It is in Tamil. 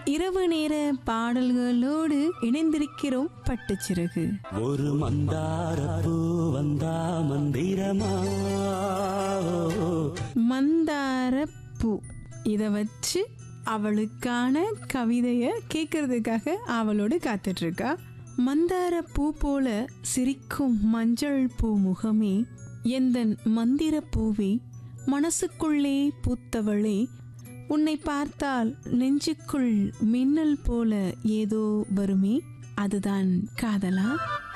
இரவு நேர பாடல்களோடு இணைந்திருக்கிறோம் பட்டுச்சிறகு ஒரு மந்தார பூ வந்தா மந்திரமா மந்தார பூ இதை வச்சு அவளுக்கான கவிதையை கேட்கறதுக்காக அவளோடு காத்துட்டு இருக்கா மந்தார பூ போல சிரிக்கும் மஞ்சள் பூ முகமே எந்தன் மந்திர பூவே மனசுக்குள்ளே பூத்தவளே உன்னை பார்த்தால் நெஞ்சுக்குள் மின்னல் போல ஏதோ வருமே அதுதான் காதலா